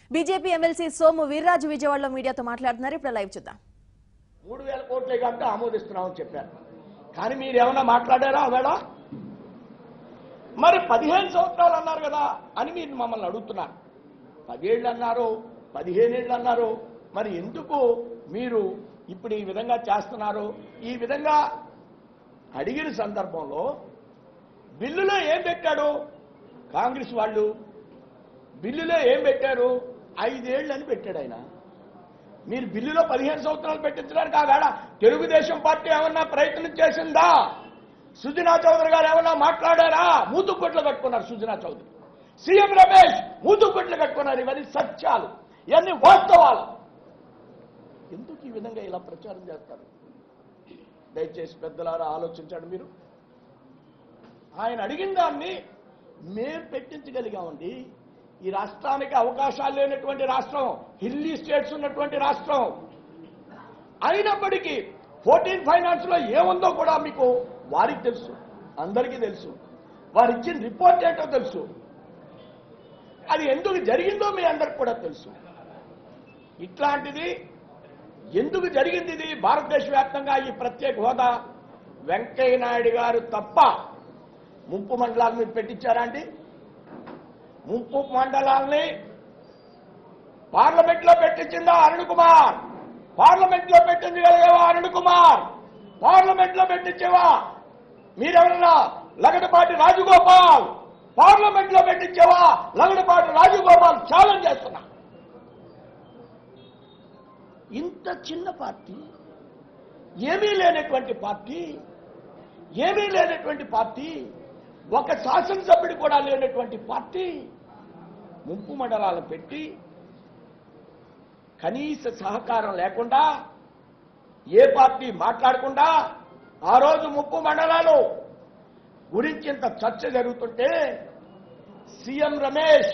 BJP MLC Somu Veerraju విజయవాడలో మీడియాతో మాట్లాడుతున్నారు ఇప్పుడు లైవ్ చూద్దాం మూడు వేల కోట్లే కంటే ఆమోదిస్తున్నామని చెప్పారు కానీ మీరు ఏమన్నా మాట్లాడారా ఆవేళ మరి పదిహేను సంవత్సరాలు అన్నారు కదా అని మీరు మమ్మల్ని అడుగుతున్నారు పదేళ్ళు అన్నారు పదిహేనేళ్ళు అన్నారు మరి ఎందుకు మీరు ఇప్పుడు ఈ విధంగా చేస్తున్నారు ఈ విధంగా అడిగిన సందర్భంలో బిల్లులో ఏం పెట్టాడు కాంగ్రెస్ వాళ్ళు బిల్లులో ఏం పెట్టారు ఐదేళ్ళు అని పెట్టాడు ఆయన మీరు బిల్లులో పదిహేను సంవత్సరాలు పెట్టించడానికి ఆవేళ తెలుగుదేశం పార్టీ ఏమన్నా ప్రయత్నం చేసిందా సుజనా చౌదరి గారు ఏమన్నా మాట్లాడారా మూతుకొట్లు కట్టుకున్నారు సుజనా చౌదరి సీఎం రమేష్ మూతుకొట్లు కట్టుకున్నారు ఇవన్నీ సత్యాలు ఇవన్నీ వాస్తవాలు ఎందుకు ఈ విధంగా ఇలా ప్రచారం చేస్తారు దయచేసి పెద్దలారా ఆలోచించండి మీరు ఆయన అడిగిన దాన్ని మేం పెట్టించగలిగామండి ఈ రాష్ట్రానికి అవకాశాలు లేనటువంటి రాష్ట్రం హిల్లీ స్టేట్స్ ఉన్నటువంటి రాష్ట్రం అయినప్పటికీ ఫోర్టీన్ ఫైనాన్స్ లో ఏముందో కూడా మీకు వారికి తెలుసు అందరికీ తెలుసు వారు ఇచ్చిన రిపోర్ట్ ఏంటో తెలుసు అది ఎందుకు జరిగిందో మీ అందరికి కూడా తెలుసు ఇట్లాంటిది ఎందుకు జరిగింది ఇది భారతదేశ వ్యాప్తంగా ఈ ప్రత్యేక హోదా వెంకయ్య నాయుడు గారు తప్ప ముంపు మండలాల మీద పెట్టించారా అండి ముంపు మండలాల్ని పార్లమెంట్ లో పెట్టించిందా అరుణ్ కుమార్ పార్లమెంట్ లో పెట్టించగలిగేవా అరుణ్ కుమార్ పార్లమెంట్ లో పెట్టించేవా మీరెవరన్నా లగడపాటి రాజగోపాల్ పార్లమెంట్ లో పెట్టించేవా లగడపాటి రాజగోపాల్ ఛాలెంజ్ చేస్తున్నా ఇంత చిన్న పార్టీ ఏమీ లేనటువంటి పార్టీ ఏమీ లేనటువంటి పార్టీ ఒక శాసనసభ్యుడు కూడా లేనటువంటి పార్టీ ముంపు మండలాలు పెట్టి కనీస సహకారం లేకుండా ఏ పార్టీ మాట్లాడకుండా ఆ రోజు ముప్పు మండలాలు గురించి ఇంత చర్చ జరుగుతుంటే సీఎం రమేష్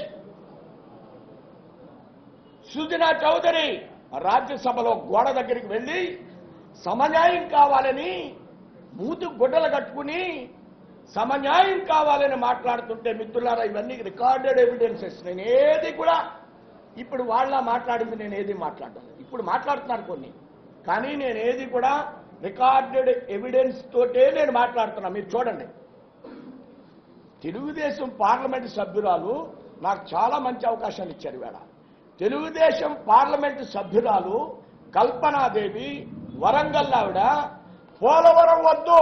సుజనా చౌదరి రాజ్యసభలో గోడ దగ్గరికి వెళ్ళి సమన్యాయం కావాలని మూతి గుడ్డలు కట్టుకుని సమన్యాయం కావాలని మాట్లాడుతుంటే మిత్రులారా ఇవన్నీ రికార్డెడ్ ఎవిడెన్సెస్ నేను ఏది కూడా ఇప్పుడు వాళ్ళ మాట్లాడింది నేను ఏది మాట్లాడను ఇప్పుడు మాట్లాడుతున్నాను కొన్ని కానీ నేను ఏది కూడా రికార్డెడ్ ఎవిడెన్స్ తోటే నేను మాట్లాడుతున్నా మీరు చూడండి తెలుగుదేశం పార్లమెంట్ సభ్యురాలు నాకు చాలా మంచి అవకాశాలు ఇచ్చారు వేళ తెలుగుదేశం పార్లమెంటు సభ్యురాలు కల్పనాదేవి వరంగల్ ఆవిడ పోలవరం వద్దు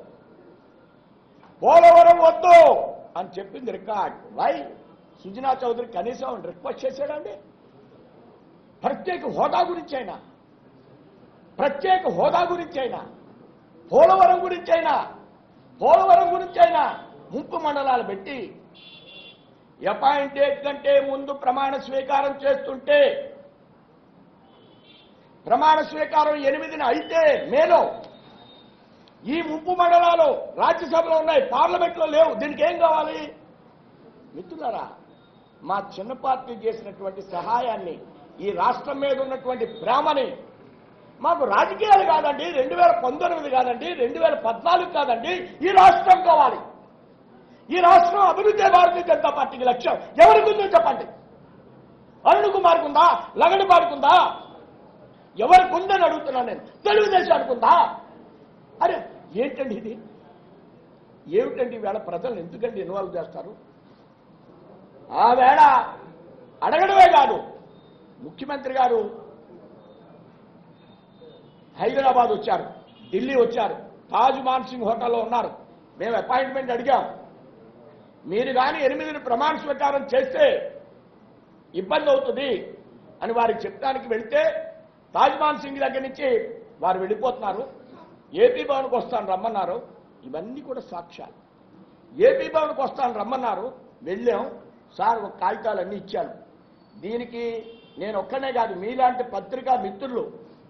పోలవరం వద్దు అని చెప్పింది రికార్డ్ వై సుజనా చౌదరి కనీసం రిక్వెస్ట్ చేశాడండి ప్రత్యేక హోదా గురించి అయినా ప్రత్యేక హోదా గురించి అయినా పోలవరం గురించి అయినా పోలవరం గురించి అయినా ముంపు మండలాలు పెట్టి అపాయింట్ డేట్ కంటే ముందు ప్రమాణ స్వీకారం చేస్తుంటే ప్రమాణ స్వీకారం ఎనిమిదిన అయితే మేలో ఈ ముంపు మండలాలు రాజ్యసభలో ఉన్నాయి పార్లమెంట్లో లేవు దీనికి ఏం కావాలి మిత్రులారా మా చిన్న పార్టీ చేసినటువంటి సహాయాన్ని ఈ రాష్ట్రం మీద ఉన్నటువంటి ప్రేమని మాకు రాజకీయాలు కాదండి రెండు వేల పంతొమ్మిది కాదండి రెండు వేల పద్నాలుగు కాదండి ఈ రాష్ట్రం కావాలి ఈ రాష్ట్రం అభివృద్ధి భారతీయ జనతా పార్టీకి లక్ష్యం ఎవరికి ఉందో చెప్పండి అరుణ్ కుమార్కి ఉందా లగడపాడికి ఉందా ఎవరికి ఉందని అడుగుతున్నాను నేను తెలుగుదేశానికి ఉందా అరే ఏంటండి ఇది ఏమిటండి ఈవేళ ప్రజలను ఎందుకండి ఇన్వాల్వ్ చేస్తారు ఆ వేళ అడగడమే కాదు ముఖ్యమంత్రి గారు హైదరాబాద్ వచ్చారు ఢిల్లీ వచ్చారు తాజ్ మాన్సింగ్ హోటల్లో ఉన్నారు మేము అపాయింట్మెంట్ అడిగాం మీరు కానీ ఎనిమిదిని ప్రమాణ స్వీకారం చేస్తే ఇబ్బంది అవుతుంది అని వారికి చెప్పడానికి వెళ్తే తాజ్మాన్ సింగ్ దగ్గర నుంచి వారు వెళ్ళిపోతున్నారు ఏపీ భవన్కి వస్తాను రమ్మన్నారు ఇవన్నీ కూడా సాక్ష్యాలు ఏపీ భవన్కి వస్తాను రమ్మన్నారు వెళ్ళాం సార్ ఒక కాగితాలన్నీ ఇచ్చాను దీనికి నేను ఒక్కనే కాదు మీలాంటి పత్రికా మిత్రులు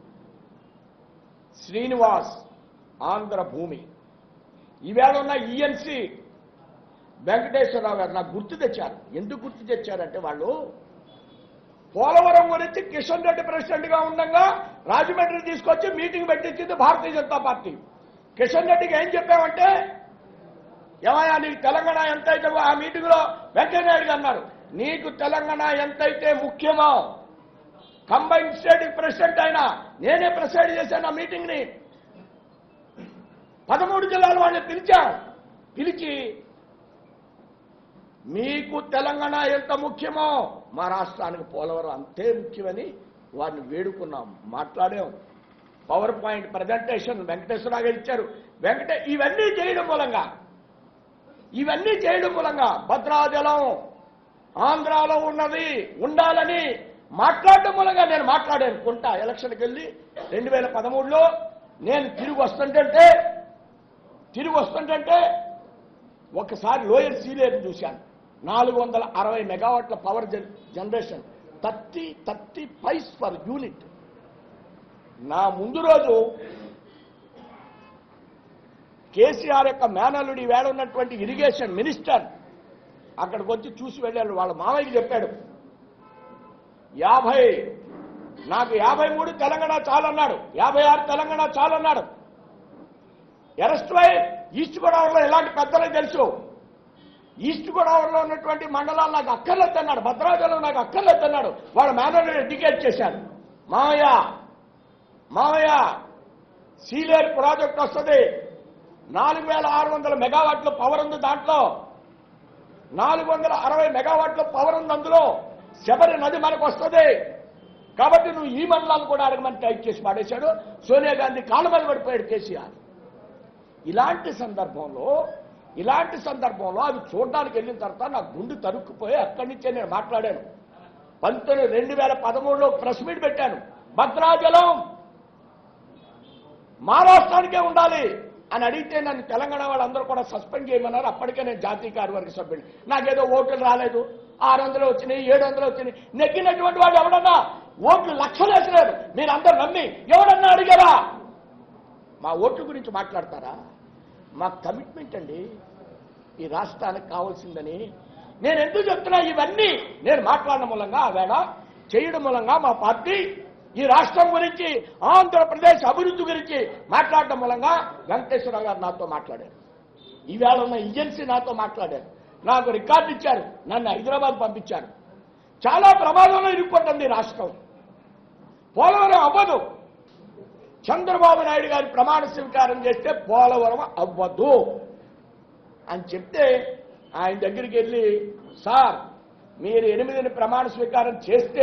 శ్రీనివాస్ ఆంధ్ర భూమి ఈవేళ ఉన్న ఈఎన్సి వెంకటేశ్వరరావు గారు నాకు గుర్తు తెచ్చారు ఎందుకు గుర్తు తెచ్చారంటే వాళ్ళు పోలవరం గురించి కిషన్ రెడ్డి ప్రెసిడెంట్ గా ఉండగా రాజమండ్రి తీసుకొచ్చి మీటింగ్ పెట్టించింది భారతీయ జనతా పార్టీ కిషన్ రెడ్డికి ఏం చెప్పామంటే ఏమయ్యా నీకు తెలంగాణ ఎంత అయితే ఆ మీటింగ్ లో వెంకయ్యనాయుడు గారు అన్నారు నీకు తెలంగాణ ఎంతైతే ముఖ్యమో కంబైన్ స్టేట్ ప్రెసిడెంట్ అయినా నేనే ప్రెసైడ్ చేశాను ఆ మీటింగ్ ని పదమూడు జిల్లాల వాళ్ళని పిలిచాం పిలిచి మీకు తెలంగాణ ఎంత ముఖ్యమో మా రాష్ట్రానికి పోలవరం అంతే ముఖ్యమని వారిని వేడుకున్నాం మాట్లాడాం పవర్ పాయింట్ ప్రజెంటేషన్ వెంకటేశ్వరరావు గారు ఇచ్చారు వెంకటే ఇవన్నీ చేయడం మూలంగా ఇవన్నీ చేయడం మూలంగా భద్రాచలం ఆంధ్రాలో ఉన్నది ఉండాలని మాట్లాడడం మూలంగా నేను మాట్లాడాను కుంట ఎలక్షన్కి వెళ్ళి రెండు వేల పదమూడులో నేను తిరిగి వస్తుంటే తిరిగి వస్తుంటే ఒకసారి లోయర్ సీలేరు చూశాను నాలుగు వందల అరవై మెగావాట్ల power gen- generation thirty thirty paise per unit నా ముందు రోజు కేసీఆర్ యొక్క మేనల్లుడి వేడ ఉన్నటువంటి ఇరిగేషన్ మినిస్టర్ అక్కడికి వచ్చి చూసి వెళ్ళాడు వాళ్ళ మామయ్యకి చెప్పాడు యాభై నాకు యాభై మూడు తెలంగాణ చాలన్నాడు యాభై ఆరు తెలంగాణ చాలన్నాడు అరెస్ట్ వై ఈస్ట్ గోదావరిలో ఇలాంటి పెద్దలకు తెలుసు ఈస్ట్ గోదావరిలో ఉన్నటువంటి మండలాలు నాకు అక్కర్లేదు అన్నాడు భద్రాచలం నాకు అక్కర్లేదు అన్నాడు వాళ్ళ మేనల్ని ఎడ్యుకేట్ చేశాడు మామయ్య మామయ్య సీలేరు ప్రాజెక్ట్ వస్తుంది నాలుగు వేల ఆరు వందల మెగావాట్ల పవర్ ఉంది దాంట్లో నాలుగు వందల అరవై మెగావాట్ల పవర్ ఉంది అందులో శబరి నది మనకు వస్తుంది కాబట్టి నువ్వు ఈ మండలాలు కూడా అడగమని టైప్ చేసి పాడేశాడు సోనియా గాంధీ కాళ్ళ మీద పడిపోయాడు కేసీఆర్ ఇలాంటి సందర్భంలో ఇలాంటి సందర్భంలో అవి చూడడానికి వెళ్ళిన తర్వాత నా గుండు తరుక్కుపోయి అక్కడి నుంచే నేను మాట్లాడాను పంతొమ్మిది రెండు వేల పదమూడులో ప్రెస్ మీట్ పెట్టాను భద్రాచలం మహారాష్ట్రానికే ఉండాలి అని అడిగితే నన్ను తెలంగాణ వాళ్ళందరూ కూడా సస్పెండ్ చేయమన్నారు అప్పటికే నేను జాతీయ కార్యవర్గ సభ్యుడు నాకేదో ఓట్లు రాలేదు ఆరు వందలు వచ్చినాయి ఏడు వందలు వచ్చినాయి నెగ్గినటువంటి వాడు ఎవడన్నా ఓట్లు లక్షలు వేసలేదు మీరందరూ నమ్మి ఎవడన్నా అడిగారా మా ఓట్ల గురించి మాట్లాడతారా మా కమిట్మెంట్ అండి ఈ రాష్ట్రానికి కావాల్సిందని నేను ఎందుకు చెప్తున్నా ఇవన్నీ నేను మాట్లాడడం మూలంగా ఆవేళ చేయడం మూలంగా మా పార్టీ ఈ రాష్ట్రం గురించి ఆంధ్రప్రదేశ్ అభివృద్ధి గురించి మాట్లాడడం మూలంగా వెంకటేశ్వరరావు గారు నాతో మాట్లాడారు ఈవేళ ఉన్న ఏజెన్సీ నాతో మాట్లాడారు నాకు రికార్డు ఇచ్చారు నన్ను హైదరాబాద్ పంపించారు చాలా ప్రమాదంలో ఇరుక్కుంటుంది ఈ రాష్ట్రం పోలవరం అవ్వదు చంద్రబాబు నాయుడు గారి ప్రమాణ స్వీకారం చేస్తే పోలవరం అవ్వదు అని చెప్తే ఆయన దగ్గరికి వెళ్ళి సార్ మీరు ఎనిమిదిని ప్రమాణ స్వీకారం చేస్తే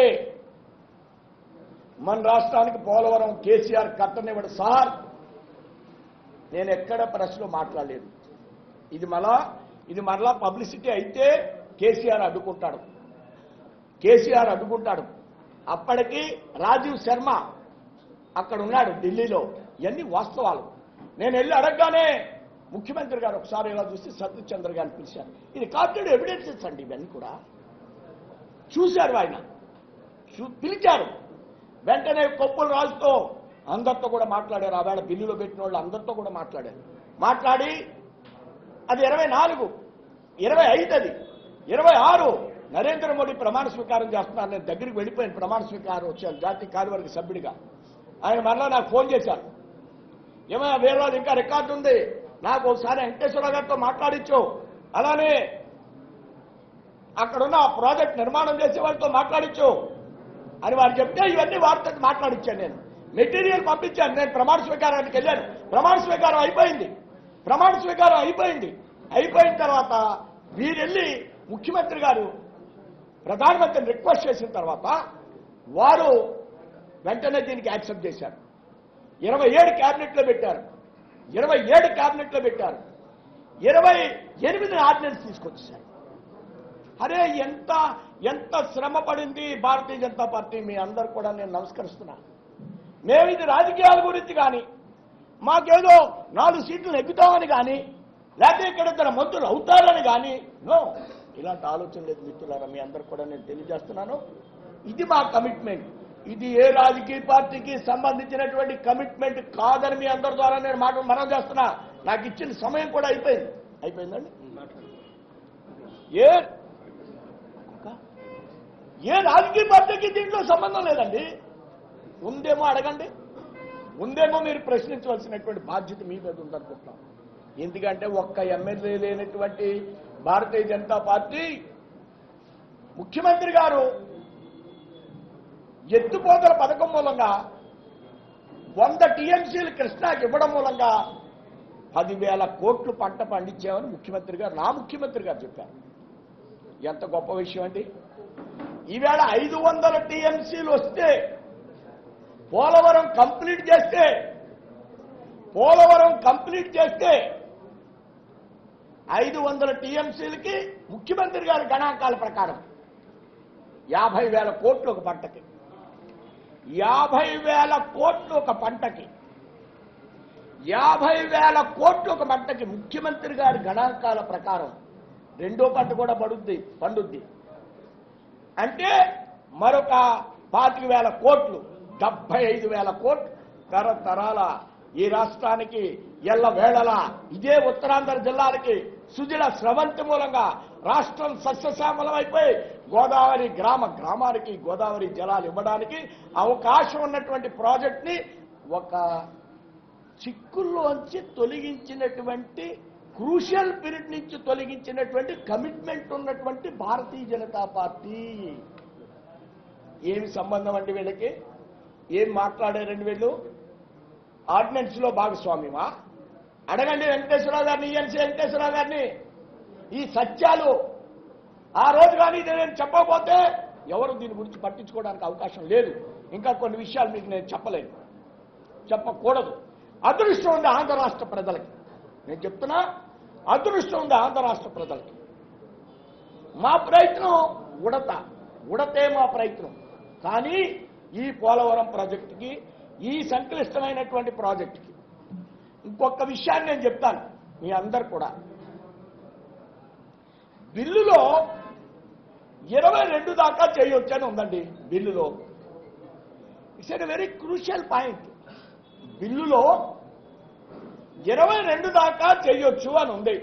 మన రాష్ట్రానికి పోలవరం కేసీఆర్ కట్టనివ్వడు సార్ నేను ఎక్కడ ప్రెస్లో మాట్లాడలేదు ఇది మళ్ళా ఇది మరలా పబ్లిసిటీ అయితే కేసీఆర్ అడ్డుకుంటాడు కేసీఆర్ అడ్డుకుంటాడు అప్పటికి రాజీవ్ శర్మ అక్కడ ఉన్నాడు ఢిల్లీలో ఇవన్నీ వాస్తవాలు నేను వెళ్ళి అడగగానే ముఖ్యమంత్రి గారు ఒకసారి ఇలా చూసి సతీష్ చంద్ర గారిని పిలిచారు ఇది కాప్టెడ్ ఎవిడెన్సెస్ అండి ఇవన్నీ కూడా చూశారు ఆయన చూ- పిలిచారు వెంటనే కొప్పుల రాజుతో అందరితో కూడా మాట్లాడారు ఆవేళ ఢిల్లీలో పెట్టిన వాళ్ళు అందరితో కూడా మాట్లాడారు మాట్లాడి అది ఇరవై నాలుగు ఇరవై ఐదు అది ఇరవై ఆరు నరేంద్ర మోడీ ప్రమాణ స్వీకారం చేస్తున్నారు నేను దగ్గరికి వెళ్ళిపోయాను ప్రమాణ స్వీకారం వచ్చాను జాతీయ కార్యవర్గ సభ్యుడిగా ఆయన మళ్ళా నాకు ఫోన్ చేశారు ఏమైనా వేరే వాళ్ళు ఇంకా రికార్డు ఉంది నాకు ఒకసారి వెంకటేశ్వర గారితో మాట్లాడించు అలానే అక్కడున్న ఆ ప్రాజెక్ట్ నిర్మాణం చేసే వాళ్ళతో మాట్లాడించు అని వారు చెప్తే ఇవన్నీ వారితో మాట్లాడించాను నేను మెటీరియల్ పంపించాను నేను ప్రమాణ స్వీకారానికి వెళ్ళాను ప్రమాణ స్వీకారం అయిపోయింది ప్రమాణ స్వీకారం అయిపోయింది అయిపోయిన తర్వాత వీరెళ్ళి ముఖ్యమంత్రి గారు ప్రధానమంత్రిని రిక్వెస్ట్ చేసిన తర్వాత వారు వెంటనే దీనికి యాక్సెప్ట్ చేశారు ఇరవై ఏడు క్యాబినెట్లో పెట్టారు ఇరవై ఏడు క్యాబినెట్లో పెట్టారు ఇరవై ఎనిమిది ఆర్డినెన్స్ తీసుకొచ్చేశారు అరే ఎంత ఎంత శ్రమ పడింది భారతీయ జనతా పార్టీ మీ అందరు కూడా నేను నమస్కరిస్తున్నా మేము ఇది రాజకీయాల గురించి కానీ మాకేదో నాలుగు సీట్లు నెగ్గుతామని కానీ లేకపోతే ఇక్కడ ఇద్దరు మంత్రులు అవుతారని కానీ నో ఇలాంటి ఆలోచన లేదు మిత్రులారా మీ అందరు కూడా నేను తెలియజేస్తున్నాను ఇది మా కమిట్మెంట్ ఇది ఏ రాజకీయ పార్టీకి సంబంధించినటువంటి కమిట్మెంట్ కాదని మీ అందరి ద్వారా నేను మాట మనం చేస్తున్నా నాకు ఇచ్చిన సమయం కూడా అయిపోయింది అయిపోయిందండి ఏ ఇంకా? ఏ రాజకీయ పార్టీకి దీంట్లో సంబంధం లేదండి ఉందేమో అడగండి ఉందేమో మీరు ప్రశ్నించవలసినటువంటి బాధ్యత మీ మీద ఉందనుకుంటున్నాం ఎందుకంటే ఒక్క ఎమ్మెల్యే లేనటువంటి భారతీయ జనతా పార్టీ ముఖ్యమంత్రి గారు ఎత్తుపోతల పథకం మూలంగా వంద టీఎంసీలు కృష్ణాకి ఇవ్వడం మూలంగా పదివేల కోట్లు పంట పండించామని ముఖ్యమంత్రి గారు నా ముఖ్యమంత్రి గారు చెప్పారు ఎంత గొప్ప విషయం అండి ఈవేళ ఐదు వందల టీఎంసీలు వస్తే పోలవరం కంప్లీట్ చేస్తే పోలవరం కంప్లీట్ చేస్తే ఐదు వందల టీఎంసీలకి ముఖ్యమంత్రి గారి గణాంకాల ప్రకారం యాభై వేల కోట్లు ఒక పంటకి యాభై వేల కోట్లు ఒక పంటకి యాభై వేల కోట్లు ఒక పంటకి ముఖ్యమంత్రి గారి గణాంకాల ప్రకారం రెండో పంట కూడా పడుద్ది పండుద్ది అంటే మరొక పాతిక వేల కోట్లు డెబ్బై ఐదు వేల కోట్లు తరతరాల ఈ రాష్ట్రానికి ఎల్ల వేళలా ఇదే ఉత్తరాంధ్ర జిల్లాలకి సుజల స్రవంతి మూలంగా రాష్ట్రం సస్యశ్యామలం అయిపోయి గోదావరి గ్రామ గ్రామానికి గోదావరి జలాలు ఇవ్వడానికి అవకాశం ఉన్నటువంటి ప్రాజెక్ట్ని ఒక చిక్కుల్లోంచి తొలగించినటువంటి క్రూషియల్ పీరియడ్ నుంచి తొలగించినటువంటి కమిట్మెంట్ ఉన్నటువంటి భారతీయ జనతా పార్టీ ఏమి సంబంధం అండి వీళ్ళకి ఏం మాట్లాడారండి వీళ్ళు ఆర్డినెన్స్ లో భాగస్వామ్యమా అడగండి వెంకటేశ్వరరావు గారిని ఈఎన్సీ వెంకటేశ్వరరావు గారిని ఈ సత్యాలు ఆ రోజు కానీ ఇది నేను చెప్పకపోతే ఎవరు దీని గురించి పట్టించుకోవడానికి అవకాశం లేదు ఇంకా కొన్ని విషయాలు మీకు నేను చెప్పలేను చెప్పకూడదు అదృష్టం ఉంది ఆంధ్ర రాష్ట్ర ప్రజలకి నేను చెప్తున్నా అదృష్టం ఉంది ఆంధ్ర రాష్ట్ర ప్రజలకి మా ప్రయత్నం ఉడత ఉడతే మా ప్రయత్నం కానీ ఈ పోలవరం ప్రాజెక్టుకి ఈ సంక్లిష్టమైనటువంటి ప్రాజెక్టుకి ఇంకొక విషయాన్ని నేను చెప్తాను మీ అందరు కూడా బిల్లులో ఇరవై రెండు దాకా చేయొచ్చని ఉందండి బిల్లులో it's a very crucial point బిల్లులో ఇరవై రెండు దాకా చేయొచ్చు అని ఉంది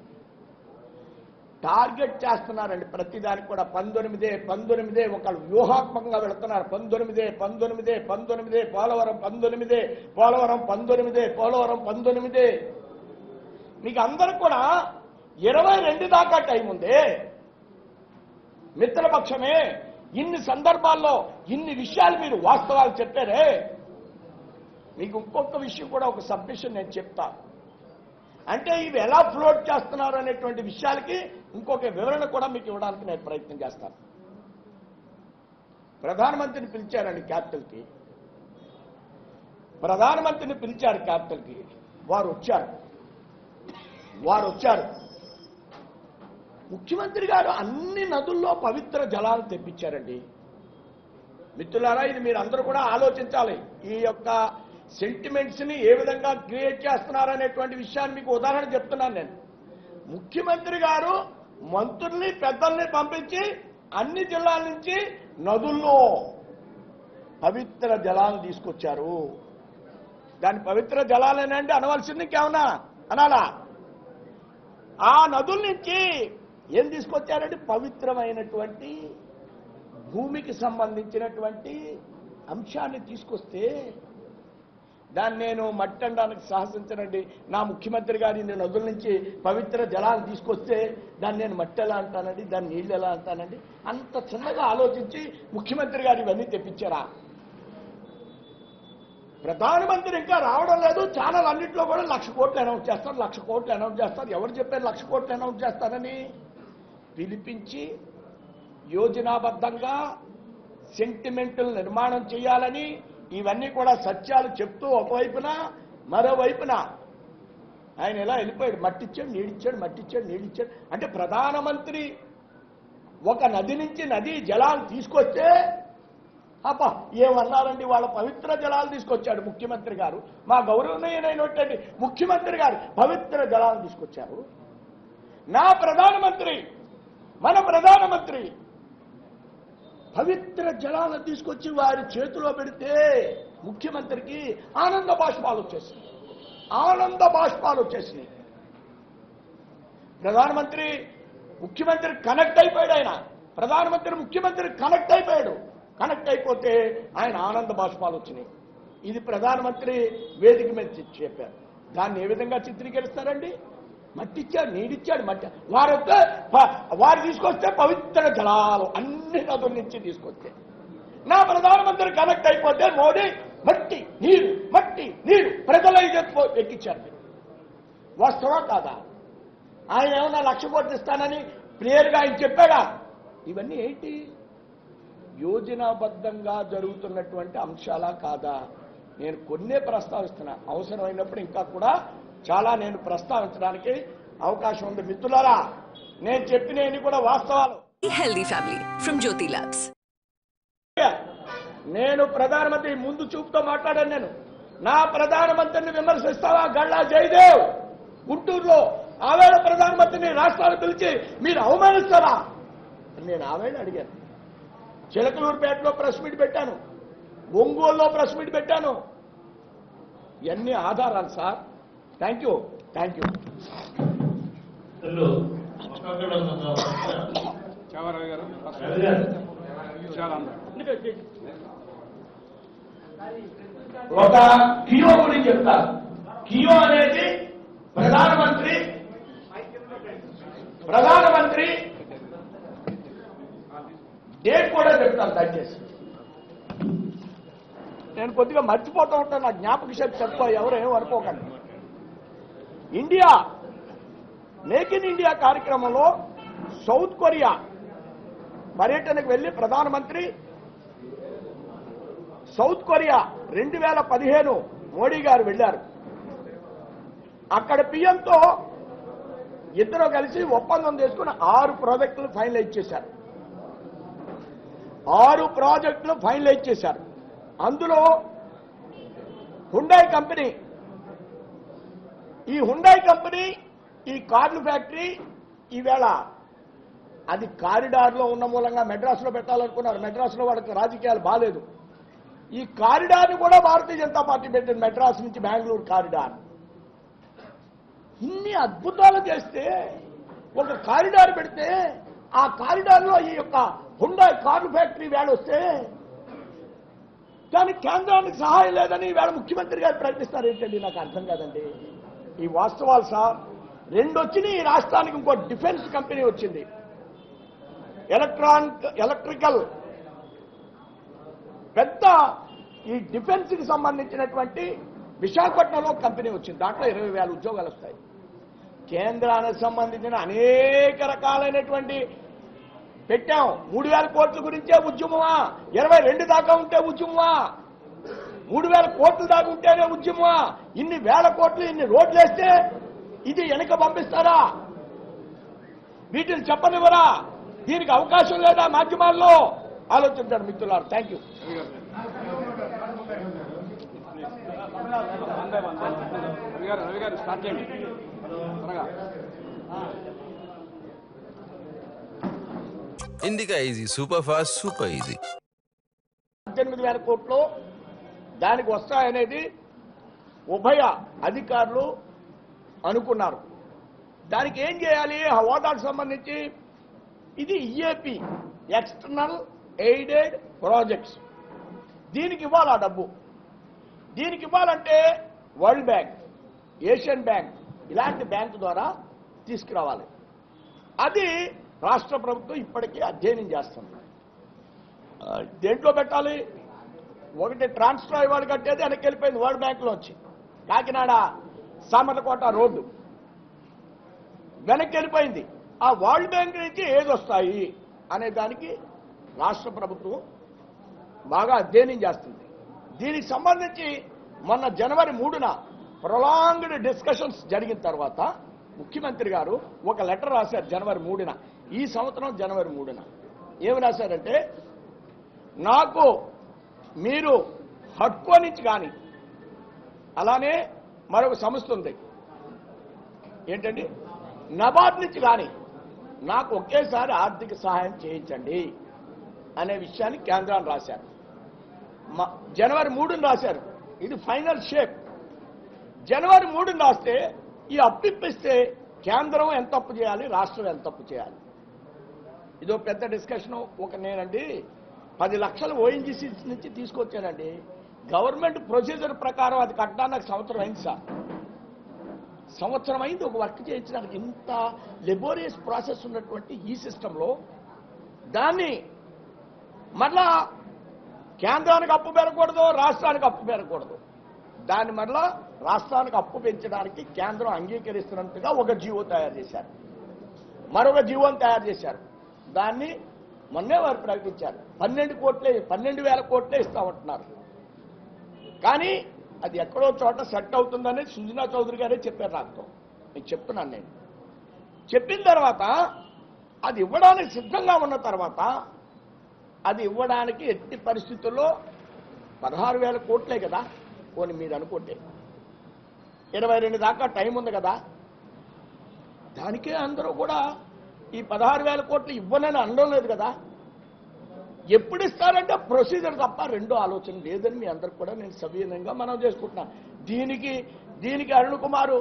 టార్గెట్ చేస్తున్నారండి ప్రతిదానికి కూడా పంతొమ్మిదే పంతొమ్మిదే ఒకళ్ళు వ్యూహాత్మకంగా వెళుతున్నారు పంతొమ్మిదే పంతొమ్మిదే పంతొమ్మిదే పోలవరం పంతొమ్మిదే పోలవరం పంతొమ్మిదే పోలవరం పంతొమ్మిదే మీకు అందరూ కూడా ఇరవై రెండు దాకా టైం ఉంది మిత్రపక్షమే ఇన్ని సందర్భాల్లో ఇన్ని విషయాలు మీరు వాస్తవాలు చెప్పారే మీకు ఇంకొక విషయం కూడా ఒక సబ్మిషన్ నేను చెప్తా అంటే ఇవి ఎలా ఫ్లోట్ చేస్తున్నారు అనేటువంటి విషయాలకి ఇంకొక వివరణ కూడా మీకు ఇవ్వడానికి నేను ప్రయత్నం చేస్తాను ప్రధానమంత్రిని పిలిచారండి క్యాపిటల్కి ప్రధానమంత్రిని పిలిచారు క్యాపిటల్కి వారు వచ్చారు వారు వచ్చారు ముఖ్యమంత్రి గారు అన్ని నదుల్లో పవిత్ర జలాలు తెప్పించారండి మిత్రులారా ఇది మీరు అందరూ కూడా ఆలోచించాలి ఈ యొక్క సెంటిమెంట్స్ ని ఏ విధంగా క్రియేట్ చేస్తున్నారనేటువంటి విషయాన్ని మీకు ఉదాహరణ చెప్తున్నాను నేను ముఖ్యమంత్రి గారు మంత్రుల్ని పెద్దల్ని పంపించి అన్ని జిల్లాల నుంచి నదుల్లో పవిత్ర జలాలు తీసుకొచ్చారు దాని పవిత్ర జలాలేనండి అనవలసింది ఇంకేమన్నా అనాలా ఆ నదుల నుంచి ఏం తీసుకొచ్చారంటే పవిత్రమైనటువంటి భూమికి సంబంధించినటువంటి అంశాన్ని తీసుకొస్తే దాన్ని నేను మట్టి అనడానికి సాహసించనండి నా ముఖ్యమంత్రి గారి నేను నదుల నుంచి పవిత్ర జలాలు తీసుకొస్తే దాన్ని నేను మట్టి ఎలా అంటానండి దాన్ని నీళ్ళు ఎలా అంటానండి అంత చిన్నగా ఆలోచించి ముఖ్యమంత్రి గారు ఇవన్నీ తెప్పించారా ప్రధానమంత్రి ఇంకా రావడం లేదు ఛానల్ అన్నింటిలో కూడా లక్ష కోట్లు అనౌన్స్ చేస్తారు లక్ష కోట్లు అనౌన్స్ చేస్తారు ఎవరు చెప్పారు లక్ష కోట్లు అనౌన్స్ చేస్తారని పిలిపించి యోజనాబద్ధంగా సెంటిమెంటల్ నిర్మాణం చేయాలని ఇవన్నీ కూడా సత్యాలు చెప్తూ ఒకవైపున మరోవైపున ఆయన ఎలా వెళ్ళిపోయాడు మట్టిచ్చాడు నీడిచ్చాడు మట్టిచ్చాడు నీడిచ్చాడు అంటే ప్రధానమంత్రి ఒక నది నుంచి నది జలాలు తీసుకొస్తే అబ్బా ఏమన్నారండి వాళ్ళ పవిత్ర జలాలు తీసుకొచ్చాడు ముఖ్యమంత్రి గారు మా గౌరవనీయులైనటువంటి ముఖ్యమంత్రి గారు పవిత్ర జలాలు తీసుకొచ్చారు నా ప్రధానమంత్రి మన ప్రధానమంత్రి పవిత్ర జలాలను తీసుకొచ్చి వారి చేతిలో పెడితే ముఖ్యమంత్రికి ఆనంద బాష్పాలు వచ్చేసినాయి ఆనంద బాష్పాలు వచ్చేసినాయి ప్రధానమంత్రి ముఖ్యమంత్రి కనెక్ట్ అయిపోయాడు ఆయన ప్రధానమంత్రి ముఖ్యమంత్రి కనెక్ట్ అయిపోయాడు కనెక్ట్ అయిపోతే ఆయన ఆనంద బాష్పాలు వచ్చినాయి ఇది ప్రధానమంత్రి వేదిక మీద చి- చెప్పారు దాన్ని ఏ విధంగా చిత్రీకరిస్తారండి మట్టి ఇచ్చాడు నీడిచ్చాడు మట్టి వారు వస్తే ప- వారు తీసుకొస్తే పవిత్ర జలాలు అన్ని నదుల నుంచి తీసుకొస్తే నా ప్రధానమంత్రి కనెక్ట్ అయిపోతే మోడీ మట్టి నీరు మట్టి నీరు ప్రజల ఇది ఎక్కించారు మీరు. వాస్తవా కాదా ఆయన ఏమన్నా లక్ష కోట్లు ఇస్తానని క్లియర్గా ఆయన చెప్పాడా ఇవన్నీ ఏంటి యోజనాబద్ధంగా జరుగుతున్నటువంటి అంశాలా కాదా నేను కొన్నే ప్రస్తావిస్తున్నా అవసరమైనప్పుడు ఇంకా కూడా చాలా నేను ప్రస్తావించడానికి అవకాశం ఉంది మిత్రులారా నేను చెప్పినవి కూడా వాస్తవాలు healthy family from Jyoti Labs. నేను ప్రధానమంత్రి ముందు చూపుతో మాట్లాడాను నేను నా ప్రధానమంత్రిని విమర్శిస్తావా గళ్ళా జయదేవ్ గుంటూరులో ఆవేళ ప్రధానమంత్రిని రాష్ట్రాలు పిలిచి మీరు అవమానిస్తారా అని నేను ఆవేళ అడిగాను చిలకలూరుపేటలో ప్రెస్ మీట్ పెట్టాను ఒంగోలులో ప్రెస్ మీట్ పెట్టాను ఇవన్నీ ఆధారాలు sir thank you thank you ఇల్లు ఒక్కొక్కడు ఒక ప్రశ్న. చావరావు గారు రవి గారు, చాలా అందరూ ఒక కియో గురించి చెప్తారు కియో అనేది ప్రధానమంత్రి ప్రధానమంత్రి డేట్ కూడా చెప్తాను దయచేసి నేను కొద్దిగా మర్చిపోతూ ఉంటాను నా జ్ఞాపక శక్తి తక్కువ ఎవరు ఏం అనుకోకండి ఇండియా మేక్ ఇన్ ఇండియా కార్యక్రమంలో సౌత్ కొరియా పర్యటనకు వెళ్లి ప్రధానమంత్రి సౌత్ కొరియా రెండు వేల పదిహేను మోడీ గారు వెళ్ళారు అక్కడ పిఎంతో ఇద్దరు కలిసి ఒప్పందం చేసుకుని ఆరు ప్రాజెక్టులు ఫైనలైజ్ చేశారు ఆరు ప్రాజెక్టులు ఫైనలైజ్ చేశారు అందులో హుండాయ్ కంపెనీ ఈ హుండాయ్ కంపెనీ ఈ కార్లు ఫ్యాక్టరీ ఈవేళ అది కారిడార్లో ఉన్న మూలంగా మెడ్రాస్లో పెట్టాలనుకున్నారు మెడ్రాస్లో వాళ్ళకి రాజకీయాలు బాగాలేదు ఈ కారిడార్ని కూడా భారతీయ జనతా పార్టీ పెట్టింది మెడ్రాస్ నుంచి బెంగళూరు కారిడార్ ఇన్ని అద్భుతాలు చేస్తే ఒక కారిడార్ పెడితే ఆ కారిడార్లో ఈ యొక్క హుండా కార్లు ఫ్యాక్టరీ వేళ వస్తే కానీ కేంద్రానికి సహాయం లేదని వేళ ముఖ్యమంత్రి గారు ప్రకటిస్తారు ఏంటండి నాకు అర్థం కాదండి ఈ వాస్తవాలు సార్ రెండు వచ్చినాయి ఈ రాష్ట్రానికి ఇంకో డిఫెన్స్ కంపెనీ వచ్చింది ఎలక్ట్రానిక్ ఎలక్ట్రికల్ పెద్ద ఈ డిఫెన్స్ కి సంబంధించినటువంటి విశాఖపట్నంలో కంపెనీ వచ్చింది దాంట్లో ఇరవై వేల ఉద్యోగాలు వస్తాయి కేంద్రానికి సంబంధించిన అనేక రకాలైనటువంటి పెట్టాం మూడు వేల కోట్ల గురించే ఉద్యమమా ఇరవై రెండు దాకా ఉంటే ఉద్యమమా మూడు వేల కోట్ల దాకా ఉంటేనే ఉద్యమమా ఇన్ని వేల కోట్లు ఇన్ని రోడ్లు వేస్తే ఇది వెనక పంపిస్తారా వీటిని చెప్పనివ్వరా దీనికి అవకాశం లేదా మాధ్యమాల్లో ఆలోచించాడు మిత్రులారు thank you one by one Ravi garu Ravi garu start చేయండి త్వరగా Indica easy super fast super easy పద్దెనిమిది వేల కోట్లు దానికి వస్తాయనేది ఉభయ అధికారులు అనుకున్నారు దానికి ఏం చేయాలి ఆ హోదాకు సంబంధించి ఇది ఈఏపి ఎక్స్టర్నల్ ఎయిడెడ్ ప్రాజెక్ట్స్ దీనికి ఇవ్వాలి ఆ డబ్బు దీనికి ఇవ్వాలంటే వరల్డ్ బ్యాంక్ ఏషియన్ బ్యాంక్ ఇలాంటి బ్యాంక్ ద్వారా తీసుకురావాలి అది రాష్ట్ర ప్రభుత్వం ఇప్పటికీ అధ్యయనం చేస్తుంది ఆ, దేంట్లో పెట్టాలి ఒకటి ట్రాన్స్ఫర్ ఇవాడు కట్టేది వెనక్కి వెళ్ళిపోయింది వరల్డ్ బ్యాంక్లోంచి కాకినాడ సామర్లకోట రోడ్డు వెనక్కి వెళ్ళిపోయింది ఆ వరల్డ్ బ్యాంక్ నుంచి ఏది వస్తాయి అనే దానికి రాష్ట్ర ప్రభుత్వం బాగా అధ్యయనం చేస్తుంది దీనికి సంబంధించి మొన్న జనవరి మూడున ప్రొలాంగ్డ్ డిస్కషన్స్ జరిగిన తర్వాత ముఖ్యమంత్రి గారు ఒక లెటర్ రాశారు జనవరి మూడున ఈ సంవత్సరం జనవరి మూడున ఏమి రాశారంటే నాకు మీరు హడ్కో నుంచి కానీ అలానే మరొక సంస్థ ఉంది ఏంటండి నబార్డ్ నుంచి కానీ నాకు ఒకేసారి ఆర్థిక సహాయం చేయించండి అనే విషయాన్ని కేంద్రాన్ని రాశారు మ- జనవరి మూడుని రాశారు ఇది ఫైనల్ షేప్ జనవరి మూడుని రాస్తే ఈ అప్పు ఇప్పిస్తే కేంద్రం ఎంత అప్పు చేయాలి రాష్ట్రం ఎంత అప్పు చేయాలి ఇదో పెద్ద డిస్కషన్ ఒక నేనండి పది లక్షలు ఓఎన్జీసీ నుంచి తీసుకొచ్చానండి గవర్నమెంట్ ప్రొసీజర్ ప్రకారం అది కట్టడానికి నాకు సంవత్సరం అయింది సార్ సంవత్సరం అయింది ఒక వర్క్ చేయించడానికి ఇంత లెబోరియస్ ప్రాసెస్ ఉన్నటువంటి ఈ సిస్టంలో దాన్ని మళ్ళా కేంద్రానికి అప్పు పెరగకూడదు రాష్ట్రానికి అప్పు పెరగకూడదు దాన్ని మళ్ళా రాష్ట్రానికి అప్పు పెంచడానికి కేంద్రం అంగీకరిస్తున్నట్టుగా ఒక జీవో తయారు చేశారు మరొక జీవోని తయారు చేశారు దాన్ని మొన్నే వారు ప్రకటించారు పన్నెండు కోట్లే పన్నెండు వేల కోట్లే ఇస్తామంటున్నారు కానీ అది ఎక్కడో చోట సెట్ అవుతుందని సుజనా చౌదరి గారే చెప్పారు నాతో నేను చెప్తున్నాను నేను చెప్పిన తర్వాత అది ఇవ్వడానికి సిద్ధంగా ఉన్న తర్వాత అది ఇవ్వడానికి ఎట్టి పరిస్థితుల్లో పదహారు వేల కోట్లే కదా పోనీ మీరు అనుకుంటే ఇరవై రెండు దాకా టైం ఉంది కదా దానికే అందరూ కూడా ఈ పదహారు వేల కోట్లు ఇవ్వనని అనడం లేదు కదా ఎప్పుడు ఇస్తారంటే ప్రొసీజర్ తప్ప రెండో ఆలోచన లేదని మీ అందరికి కూడా నేను సవినయంగా మనం చేసుకుంటున్నాను దీనికి దీనికి అరుణ్ కుమారు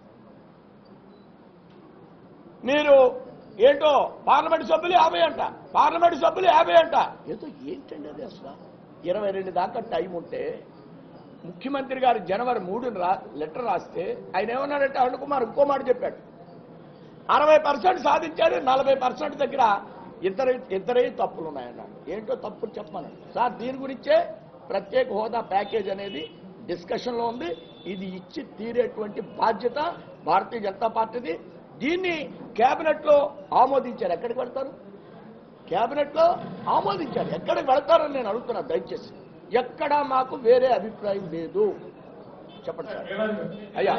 మీరు ఏంటో పార్లమెంట్ సభ్యులు యాభై అంట పార్లమెంట్ సభ్యులు యాభై అంట ఏదో ఏంటండి అది అసలు ఇరవై రెండు దాకా టైం ఉంటే ముఖ్యమంత్రి గారు జనవరి మూడున రా లెటర్ రాస్తే ఆయన ఏమన్నాడంటే అరుణ్ కుమార్ ఇంకో మాట చెప్పాడు అరవై పర్సెంట్ సాధించాడు నలభై పర్సెంట్ దగ్గర ఇద్దరు ఇద్దరే తప్పులు ఉన్నాయన్నాడు ఏంటో తప్పులు చెప్పమన్నాడు సార్ దీని గురించే ప్రత్యేక హోదా ప్యాకేజ్ అనేది డిస్కషన్లో ఉంది ఇది ఇచ్చి తీరేటువంటి బాధ్యత భారతీయ జనతా పార్టీది దీన్ని కేబినెట్లో ఆమోదించారు ఎక్కడికి వెళ్తారు కేబినెట్లో ఆమోదించారు ఎక్కడికి వెళ్తారని నేను అడుగుతున్నా దయచేసి ఎక్కడా మాకు వేరే అభిప్రాయం లేదు చెప్పండి సార్ అయ్యా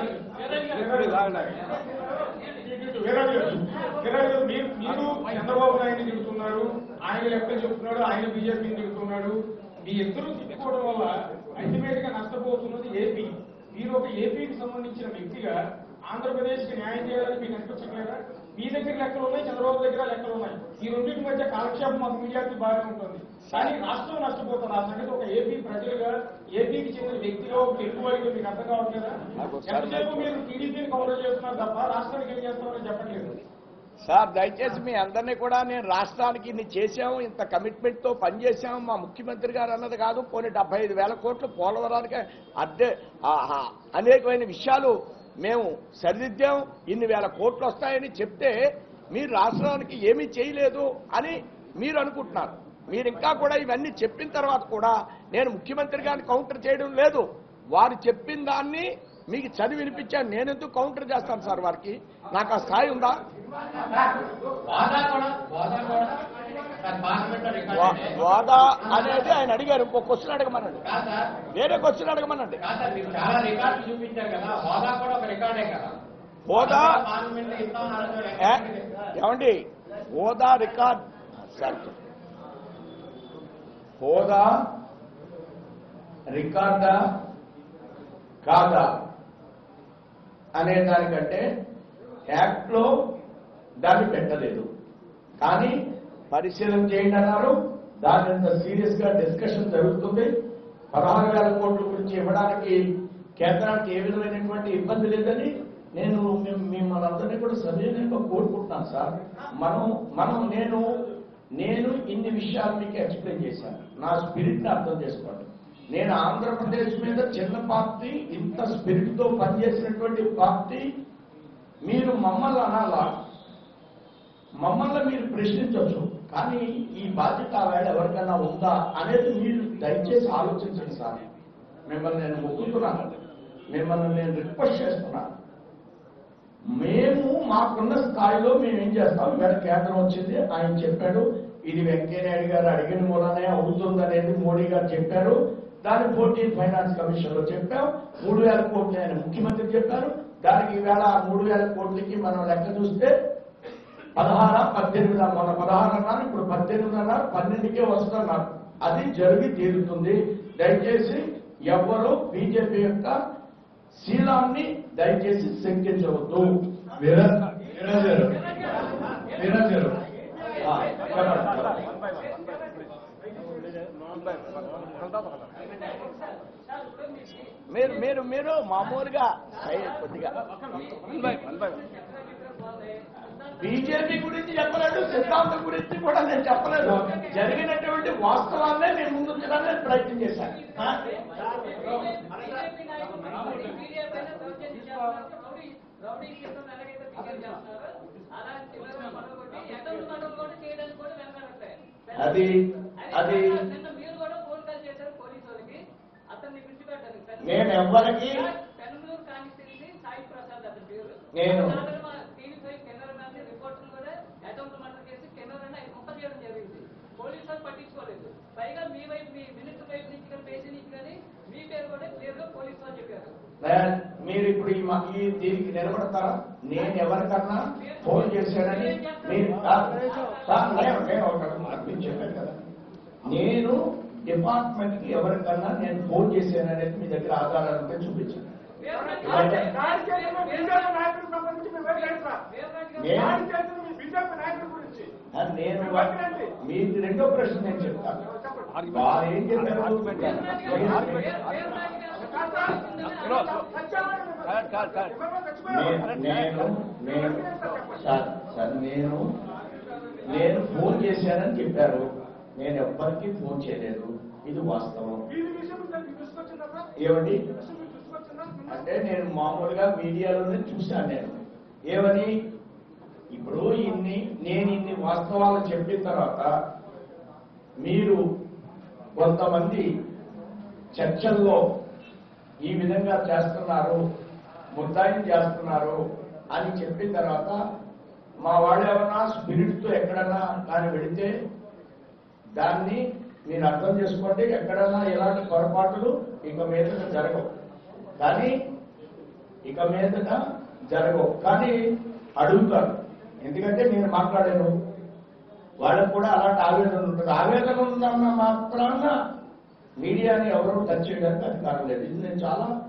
వీరాజు గారు, వీరాజు గారు, మీరు మీరు చంద్రబాబు నాయుడు తిడుతున్నారు ఆయన లెక్కలు చెప్తున్నాడు ఆయన బీజేపీని తిడుతున్నాడు మీ ఇద్దరు తిట్టుకోవడం వల్ల అల్టిమేట్ గా నష్టపోతున్నది ఏపీ మీరు ఒక ఏపీకి సంబంధించిన వ్యక్తిగా ఆంధ్రప్రదేశ్ కి న్యాయం చేయాలని మీకు అనిపించట్లేదా మీ దగ్గర లెక్కలు ఉన్నాయి చంద్రబాబు దగ్గర లెక్కలు ఉన్నాయి ఈ రెండింటి మధ్య కాలక్షేపం మాకు మీడియాకి బాగానే ఉంటుంది కానీ రాష్ట్రం నష్టపోతుంది ఆ సంగతి ఒక ఏపీ ప్రజలుగా ఏపీకి చెందిన వ్యక్తిగా ఒక తెలుగువాడిగా మీకు అర్థం కావట్లేదా నాకు ఒకసారి ఎంతసేపు మీరు టీడీపీని కవర్ చేస్తున్నారు తప్ప రాష్ట్రానికి ఏం చేస్తామని చెప్పట్లేదు సార్ దయచేసి మీ అందరినీ కూడా నేను రాష్ట్రానికి ఇన్ని చేశాము ఇంత కమిట్మెంట్ తో పనిచేశాము మా ముఖ్యమంత్రి గారు అన్నది కాదు పోనీ డెబ్బై ఐదు వేల కోట్లు పోలవరానికి అద్దె ఆ, ఆ, అనేకమైన విషయాలు మేము సరిదిద్దాం ఇన్ని వేల కోట్లు వస్తాయని చెప్తే మీరు రాష్ట్రానికి ఏమీ చేయలేదు అని మీరు అనుకుంటున్నారు మీరు ఇంకా కూడా ఇవన్నీ చెప్పిన తర్వాత కూడా నేను ముఖ్యమంత్రి గారిని కౌంటర్ చేయడం లేదు వారు చెప్పిన దాన్ని మీకు చదివి వినిపించాను నేనెందుకు కౌంటర్ చేస్తాను సార్ వారికి నాకు ఆ స్థాయి ఉందా వాదా కూడా వాదా కూడా సార్ పార్లమెంట్ లో రికార్డ్ వా- అయింది. వాదా అనేది ఆయన అడిగారు ఇంకో క్వశ్చన్ అడగమనండి కాదు సార్ వేరే క్వశ్చన్ అడగమనండి కాదు సార్ మీరు చాలా రికార్డులు చూపించారు కదా హోదా కూడా ఒక రికార్డే కదా హోదా పార్లమెంట్ లో ఇస్తామన్నారు సార్. ఏ? ఏమండి హోదా రికార్డ్ సార్ హోదా రికార్డా కాదా అనే దానికంటే యాక్ట్లో దాన్ని పెట్టలేదు కానీ పరిశీలన చేయండి అన్నారు దాని అంత సీరియస్ గా డిస్కషన్ జరుగుతుంది పదహారు వేల కోట్ల గురించి ఇవ్వడానికి కేంద్రానికి ఏ విధమైనటువంటి ఇబ్బంది లేదని నేను మిమ్- మిమ్మల్ని అందరినీ కూడా సవినయంగా కోరుకుంటున్నాను సార్ మనం మనం నేను నేను ఇన్ని విషయాలు మీకు ఎక్స్ప్లెయిన్ చేశాను నా స్పిరిట్ ని అర్థం చేసుకోండి నేను ఆంధ్రప్రదేశ్ మీద చిన్న పార్టీ ఇంత స్పిరిట్ తో పనిచేసినటువంటి పార్టీ మీరు మమ్మల్ని అనాలా మమ్మల్ని మీరు ప్రశ్నించవచ్చు కానీ ఈ బాధ్యత ఆ వేళ ఎవరికైనా ఉందా అనేది మీరు దయచేసి ఆలోచించండి సార్ మిమ్మల్ని నేను మొక్కుతున్నాను మిమ్మల్ని నేను రిక్వెస్ట్ చేస్తున్నాను మేము మాకున్న స్థాయిలో మేము ఏం చేస్తాం ఇవాళ కేంద్రం వచ్చింది ఆయన చెప్పాడు ఇది వెంకయ్యనాయుడు గారు అడిగిన మూలనే అవుతుంది అనేది మోడీ గారు చెప్పారు దాని ఫోర్టీన్ ఫైనాన్స్ కమిషన్ లో చెప్పాం మూడు వేల కోట్లు ఆయన ముఖ్యమంత్రి చెప్పారు దానికి ఈవేళ ఆ మూడు వేల కోట్లకి మనం లెక్క చూస్తే పదహార పద్దెనిమిది మొన్న పదహారు అన్నారు ఇప్పుడు పద్దెనిమిది అన్నారు పన్నెండుకే వస్తున్నారు అది జరిగి తీరుతుంది దయచేసి ఎవ్వరూ బీజేపీ యొక్క శీలాన్ని దయచేసి శంకించవద్దు వీరాజ్ వీరాజ్ గారు వీరాజ్ గారు ఆ, చెప్పండి. మీరు మీరు మీరు మామూలుగా సై- కొద్దిగా బీజేపీ గురించి చెప్పలేదు సిద్ధాంతం గురించి కూడా నేను చెప్పలేదు జరిగినటువంటి వాస్తవాన్నే నేను ముందుంచడానికి ప్రయత్నం చేశాను రౌడీ కేసులను ఎలాగైతే బిహేవ్ చేస్తున్నారో అలా చిల్లర పనులు కొట్టి అటెంప్ట్ మర్డర్లు కూడా చేయడానికి కూడా వెనకాడట్లేదు అది అది నిన్న మీరు కూడా ఫోన్ కాల్ చేశారు పోలీసు వాళ్ళకి అతన్ని విడిచిపెట్టారు నేను ఎవ్వరికి పెనమలూరు కానిస్టేబుల్ సాయి ప్రసాద్ అతని పేరు నేను- అతను మా టీవీ కెమెరా మ్యాన్ రిపోర్టర్ కూడా అటెంప్ట్ మర్డర్ చేసి కెమెరా ఆయన ముప్ప చేయడం జరిగింది పోలీసు వాళ్ళు పట్టించుకోలేదు పైగా మీ వైపు మీ మినిస్టర్ వైపు నుంచి కానీ పేజీ నుంచి కానీ మీ పేరు కూడా క్లియర్ గా పోలీసు వాళ్ళు చెప్పారు మ్యాన్, మీరు ఇప్పుడు ఈ మా- ఈ దీనికి నిలబడతారా నేను ఎవరికన్నా ఫోన్ చేశానని మీరు సార్, సార్, నేను నేను ఒక మాట మీకు చెప్పాను కదా నేను డిపార్ట్మెంట్ కి ఎవరికన్నా నేను ఫోన్ చేశాననేది మీ దగ్గర ఆధారాలు ఉంటే చూపించాను ఆ, నేను మీకు రెండో ప్రశ్న నేను చెప్తాను వారు ఏం చెప్పారు సార్ సార్ సార్ నేను నేను నేను సార్ సార్ నేను నేను ఫోన్ చేశానని చెప్పారు నేను ఎవ్వరికీ ఫోన్ చేయలేదు ఇది వాస్తవం ఏమండి అంటే నేను మామూలుగా మీడియాలోనే చూశాను నేను ఏమని ఇప్పుడు ఇన్ని నేను ఇన్ని వాస్తవాలు చెప్పిన తర్వాత మీరు కొంతమంది చర్చల్లో ఈ విధంగా చేస్తున్నారు ముద్దాయిని చేస్తున్నారు అని చెప్పిన తర్వాత మా వాళ్ళు ఏమన్నా స్పిరిట్తో ఎక్కడన్నా దాన్ని వెళితే దాన్ని మీరు అర్థం చేసుకోండి ఎక్కడన్నా ఎలాంటి పొరపాట్లు ఇక మీదట జరగవు కానీ ఇక మీదట జరగవు కానీ అడుగుతారు ఎందుకంటే నేను మాట్లాడాను వాళ్ళకు కూడా అలాంటి ఆవేదన ఉంటుంది ఆవేదన ఉందన్న మాత్రాన మీడియాని ఎవరూ టచ్ చేయడానికి అధికారం లేదు ఇది నేను చాలా